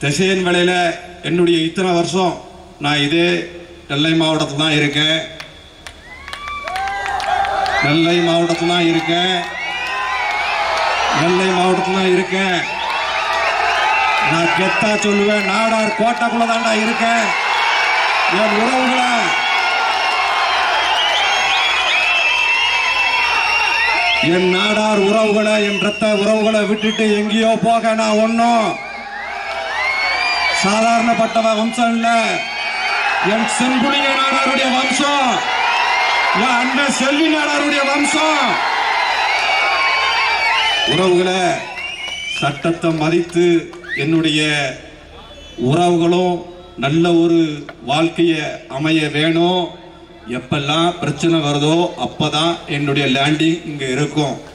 திசையன் வேலையில் என்னுடைய இத்தனை வருஷம் நான் இதே நெல்லை மாவட்டத்தில் தான் இருக்கேன் நெல்லை மாவட்டத்தில் தான் இருக்கேன் நெல்லை மாவட்டத்தில் தான் இருக்கேன் நான் கெத்தா சொல்லுவேன் நாடார் கோட்டைக்குள்ள தாண்டா இருக்கேன் என் உறவுகளை என் நாடார் உறவுகளை என் ரத்த உறவுகளை விட்டுட்டு எங்கேயோ போக நான் ஒன்னும் சாதாரணப்பட்டவ வம்சம் இல்ல என் செம்புலிய நாடாருடைய வம்சம் என் அண்ணன் செல்வி நாடாருடைய வம்சம் உறவுகளை சட்டத்தை மதித்து என்னுடைய உறவுகளும் நல்ல ஒரு வாழ்க்கைய அமைய வேணும் எப்பெல்லாம் பிரச்சனை வருதோ அப்பதான் என்னுடைய லேண்டிங் இங்க இருக்கும்